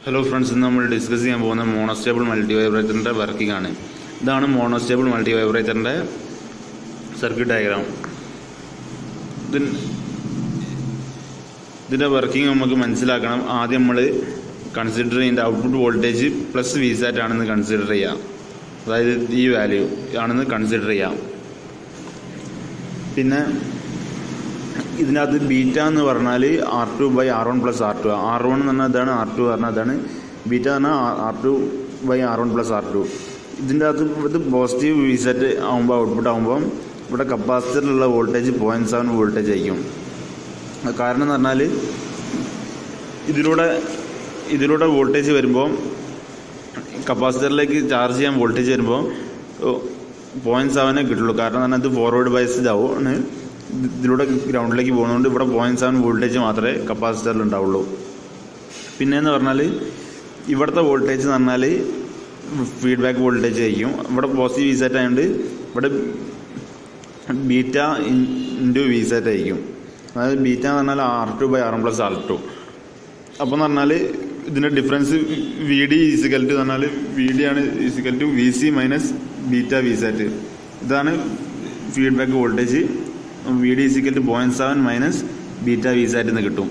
hello friends ഇന്ന് നമ്മൾ discuss ചെയ്യാൻ പോകുന്ന മോണോസ്റ്റേബിൾ മൾട്ടി വൈബ്രേറ്ററിൻ്റെ വർക്കിംഗ് ആണ് ഇതാണ് മോണോസ്റ്റേബിൾ മൾട്ടി വൈബ്രേറ്ററിൻ്റെ സർക്യൂട്ട് ഡയഗ്രാം ഇതിന് ഇതിൻ്റെ വർക്കിംഗ് നമുക്ക് മനസ്സിലാക്കണം ആദ്യം നമ്മൾ കൺസിഡർ ചെയ്യേണ്ട output voltage plus V sat ആണെന്ന് കൺസിഡർ ചെയ്യാം അതായത് ഈ വാല്യൂ ആണെന്ന് കൺസിഡർ ചെയ്യാം പിന്നെ ഇതിനകത്ത് ബീറ്റ എന്ന് പറഞ്ഞാൽ R two by R one plus R two R one എന്ന് പറഞ്ഞാൽ ഇതാണ് ആർ ടു പറഞ്ഞാൽ അതാണ് ബീറ്റ എന്ന് പറഞ്ഞാൽ R two by R one plus R two ഇതിൻ്റെ അകത്ത് ഇത് പോസിറ്റീവ് വി സെറ്റ് ആകുമ്പോൾ ഔട്ട്പുട്ട് ആകുമ്പോൾ ഇവിടെ കപ്പാസിറ്ററിലുള്ള വോൾട്ടേജ് പോയിൻറ്റ് സെവൻ വോൾട്ടേജ് ആയിരിക്കും അത് കാരണം എന്ന് പറഞ്ഞാൽ ഇതിലൂടെ ഇതിലൂടെ വോൾട്ടേജ് വരുമ്പോൾ കപ്പാസിറ്ററിലേക്ക് ചാർജ് ചെയ്യാൻ വോൾട്ടേജ് വരുമ്പോൾ പോയിൻറ്റ് സെവനേ കിട്ടുള്ളൂ കാരണം എന്ന് പറഞ്ഞാൽ ഇത് ഫോർവേഡ് ബൈസ്ഡ് ആവും ഇതിലൂടെ ഗ്രൗണ്ടിലേക്ക് പോകുന്നതുകൊണ്ട് ഇവിടെ പോയിൻറ്റ് സെവൻ വോൾട്ടേജ് മാത്രമേ കപ്പാസിറ്ററിൽ ഉണ്ടാവുള്ളൂ പിന്നെ എന്ന് പറഞ്ഞാൽ ഇവിടുത്തെ വോൾട്ടേജ് എന്ന് പറഞ്ഞാൽ ഫീഡ്ബാക്ക് വോൾട്ടേജ് ആയിരിക്കും ഇവിടെ പോസിറ്റീവ് വി സെറ്റ് ആയതുകൊണ്ട് ഇവിടെ ബീറ്റ ഇൻറ്റു വി സെറ്റ് ആയിരിക്കും അതായത് ബീറ്റ എന്ന് പറഞ്ഞാൽ R two by R plus R two അപ്പോൾ എന്ന് പറഞ്ഞാൽ ഇതിൻ്റെ difference V D is equal to പറഞ്ഞാൽ വി ഡി ആണ് is equal to V C minus beta V sat ഇതാണ് feedback voltage V D is equal to point seven minus beta V sat എന്ന് കിട്ടും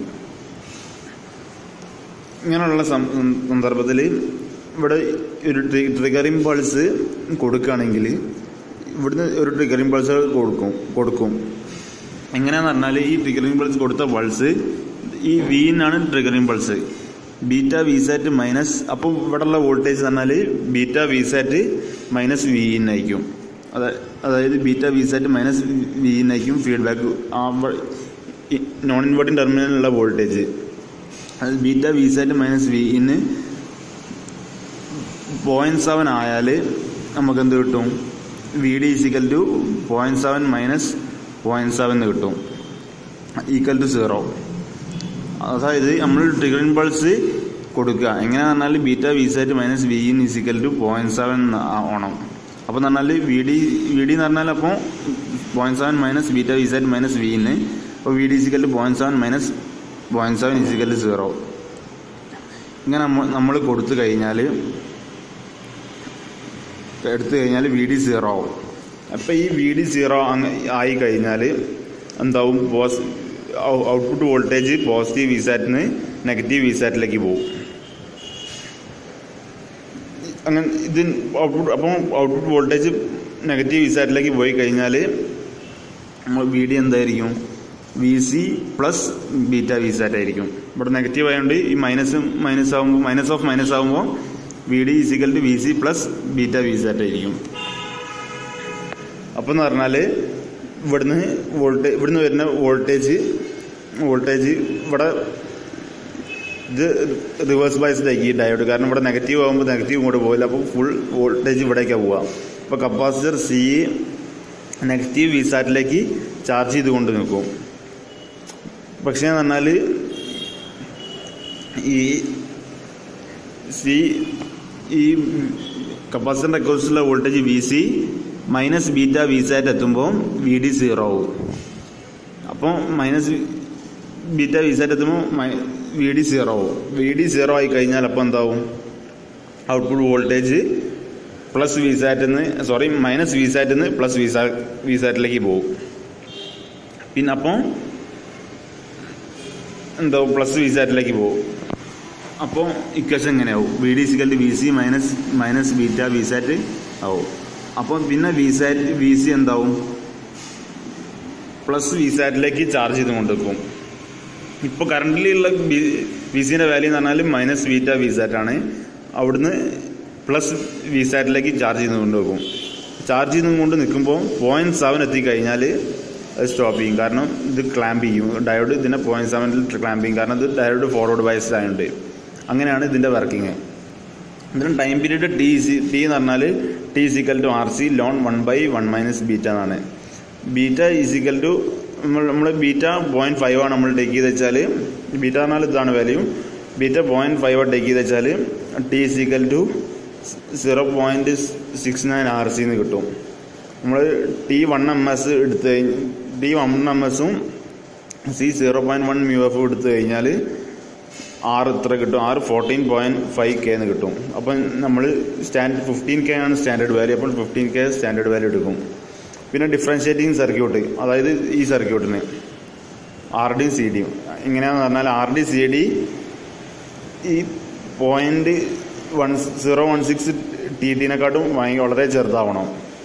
ഇങ്ങനെയുള്ള സന്ദർഭത്തിൽ ഇവിടെ ഒരു ട്രിഗറിംഗ് പൾസ് കൊടുക്കുകയാണെങ്കിൽ ഇവിടുന്ന് ഒരു ട്രിഗറിംഗ് പൾസ് കൊടുക്കും കൊടുക്കും എങ്ങനെയാന്ന് പറഞ്ഞാൽ ഈ ട്രിഗറിംഗ് പൾസ് കൊടുത്ത പൾസ് ഈ വീനാണ് triggering pulse beta V sat minus അപ്പോൾ ഇവിടെയുള്ള വോൾട്ടേജ് പറഞ്ഞാൽ beta V sat minus V ആയിരിക്കും അതായത് beta V sat minus V ആയിരിക്കും ഫീഡ്ബാക്ക് ആ നോൺ ഇൻവേർട്ടിംഗ് ടെർമിനലിലുള്ള വോൾട്ടേജ് അത് beta V sat minus V in point seven ആയാൽ നമുക്ക് എന്ത് കിട്ടും V D is equal to point seven minus point seven എന്ന് കിട്ടും ഈക്വൽ ടു സീറോ അതായത് നമ്മൾ ട്രിഗറിംഗ് പൾസ് കൊടുക്കുക എങ്ങനെയാണെന്ന് പറഞ്ഞാൽ beta V sat minus V in is equal to point seven ആവണം അപ്പോൾ എന്ന് പറഞ്ഞാൽ വി ഡി വി ഡി എന്ന് പറഞ്ഞാൽ അപ്പോൾ point seven minus beta V sat minus V ഇന്ന് അപ്പോൾ V D is equal to point seven minus point seven is equal to zero ഇങ്ങനെ നമ്മൾ കൊടുത്തു കഴിഞ്ഞാൽ എടുത്തു കഴിഞ്ഞാൽ വി ഡി സീറോ ആവും അപ്പോൾ ഈ വി ഡി സീറോ ആയി കഴിഞ്ഞാൽ എന്താവും പോസ് ഔട്ട്പുട്ട് വോൾട്ടേജ് പോസിറ്റീവ് വി സാറ്റിന് നെഗറ്റീവ് വി സാറ്റിലേക്ക് പോകും അങ്ങനെ ഇത് ഔട്ട്പുട്ട് അപ്പം ഔട്ട്പുട്ട് വോൾട്ടേജ് നെഗറ്റീവ് വി സാറ്റിലേക്ക് പോയി കഴിഞ്ഞാൽ നമ്മൾ വി ഡി എന്തായിരിക്കും V C plus beta V sat ആയിരിക്കും ഇവിടെ നെഗറ്റീവ് ആയതുകൊണ്ട് ഈ മൈനസ് മൈനസ് ആകുമ്പോൾ മൈനസ് ഓഫ് മൈനസ് ആകുമ്പോൾ V D is equal to V C plus beta V sat ആയിരിക്കും അപ്പോൾ എന്ന് പറഞ്ഞാൽ ഇവിടുന്ന് വോൾട്ടേജ് ഇവിടുന്ന് വരുന്ന വോൾട്ടേജ് വോൾട്ടേജ് ഇവിടെ ഇത് റിവേഴ്സ് ബൈസ്ഡ് ആക്കി ഈ ഡയോഡ് കാരണം ഇവിടെ നെഗറ്റീവ് ആകുമ്പോൾ നെഗറ്റീവ് ഇങ്ങോട്ട് പോകില്ല അപ്പോൾ ഫുൾ വോൾട്ടേജ് ഇവിടേക്കാണ് പോവുക അപ്പോൾ കപ്പാസിറ്റർ സി നെഗറ്റീവ് വി സാറ്റിലേക്ക് ചാർജ് ചെയ്തുകൊണ്ട് നിൽക്കും പക്ഷേ എന്ന് പറഞ്ഞാൽ ഈ സി ഈ കപ്പാസിറ്ററിൻ്റെ അക്കോസിലുള്ള voltage V C minus beta V sat എത്തുമ്പോൾ വി ഡി സീറോ ആവും അപ്പോൾ മൈനസ് ബീറ്റ വി സാറ്റ് എത്തുമ്പോൾ വി ഡി സീറോ ആവും വി ഡി സീറോ ആയി കഴിഞ്ഞാൽ അപ്പോൾ എന്താവും ഔട്ട്പുട്ട് വോൾട്ടേജ് പ്ലസ് വി സാറ്റിന്ന് സോറി മൈനസ് വി സാറ്റിന്ന് പ്ലസ് വി സാ വി സാറ്റിലേക്ക് പോകും പിന്നെ അപ്പോൾ എന്താവും പ്ലസ് വി സാറ്റിലേക്ക് പോകും അപ്പോൾ ഇക്വേഷൻ എങ്ങനെയാവും V D equal V C minus minus beta V sat ആവും അപ്പോൾ പിന്നെ വി സാറ്റ് വി സി എന്താവും പ്ലസ് വി സാറ്റിലേക്ക് ചാർജ് ചെയ്ത് കൊണ്ടുവെക്കും ഇപ്പോൾ കറണ്ടിലുള്ള വി സിൻ്റെ വാല്യൂ എന്ന് പറഞ്ഞാൽ മൈനസ് ബീറ്റ വി സാറ്റാണ് അവിടുന്ന് പ്ലസ് വി സാറ്റിലേക്ക് ചാർജ് ചെയ്ത് കൊണ്ടുവെക്കും ചാർജ് ചെയ്തും കൊണ്ട് നിൽക്കുമ്പോൾ പോയിൻറ്റ് സെവൻ എത്തിക്കഴിഞ്ഞാൽ അത് സ്റ്റോപ്പ് ചെയ്യും കാരണം ഇത് ക്ലാമ്പ് ചെയ്യും ഡയോഡ് ഇതിനെ പോയിൻറ്റ് സെവനിൽ ക്ലാമ്പ് ചെയ്യും കാരണം ഇത് ഡയോഡ് ഫോർവേഡ് ബയസ്ഡ് ആയതുകൊണ്ട് അങ്ങനെയാണ് ഇതിൻ്റെ വർക്കിംഗ് ഇതിന് time period T C T എന്ന് പറഞ്ഞാൽ T is equal to R C ln one by one minus beta എന്നാണ് ബീറ്റ ഇസിക്കൽ ടു നമ്മൾ നമ്മൾ ബീറ്റ പോയിൻറ്റ് ഫൈവ് ആണ് നമ്മൾ ടേക്ക് ചെയ്ത് വെച്ചാൽ ബീറ്റ പറഞ്ഞാൽ ഇതാണ് value beta point five take ചെയ്ത് വെച്ചാൽ T is equal to zero point six nine R C എന്ന് കിട്ടും നമ്മൾ ടി വൺ എം എസ് എടുത്ത് കഴിഞ്ഞ് ടി വൺ എം എസും C zero point one mu F എടുത്തു കഴിഞ്ഞാൽ ആറ് ഇത്ര കിട്ടും ആറ് ഫോർട്ടീൻ പോയിൻറ്റ് ഫൈവ് കെ എന്ന് കിട്ടും അപ്പം നമ്മൾ സ്റ്റാൻഡ് ഫിഫ്റ്റീൻ കെ ആണ് സ്റ്റാൻഡേർഡ് വാല്യൂ അപ്പോൾ ഫിഫ്റ്റീൻ കെ സ്റ്റാൻഡേർഡ് വാല്യൂ എടുക്കും പിന്നെ ഡിഫറൻഷ്യേറ്റിംഗ് സർക്യൂട്ട് അതായത് ഈ സർക്യൂട്ടിന് ആർ ഡി സി ഡിയും ഇങ്ങനെയാണെന്ന് പറഞ്ഞാൽ ആർ ഡി സി ഡി ഈ point one zero one six T ടിനെക്കാട്ടും ഭയങ്കര വളരെ ചെറുതാവണം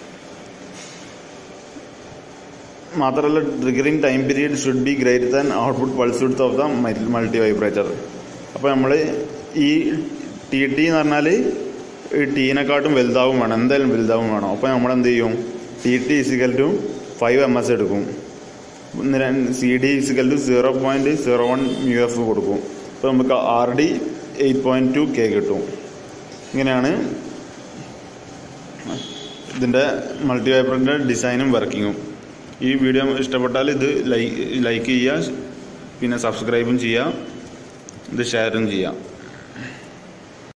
മാത്രമല്ല triggering time period should be greater than output pulse width of the multivibrator അപ്പോൾ നമ്മൾ ഈ ടി ടി എന്ന് പറഞ്ഞാൽ ഈ ടീനെക്കാട്ടും വലുതാവും വേണം എന്തായാലും വലുതാവും വേണം അപ്പോൾ നമ്മൾ എന്ത് ചെയ്യും T T is equal to five M S എടുക്കും C D is equal to zero point zero one U F കൊടുക്കും അപ്പോൾ നമുക്ക് R D eight point two K കിട്ടും ഇങ്ങനെയാണ് ഇതിൻ്റെ മൾട്ടി വൈബ്രൻ്റെ ഡിസൈനും വർക്കിങ്ങും ഈ വീഡിയോ ഇഷ്ടപ്പെട്ടാൽ ഇത് ലൈക്ക് ലൈക്ക് ചെയ്യുക പിന്നെ സബ്സ്ക്രൈബും ചെയ്യുക ഇത് ഷെയറും ചെയ്യുക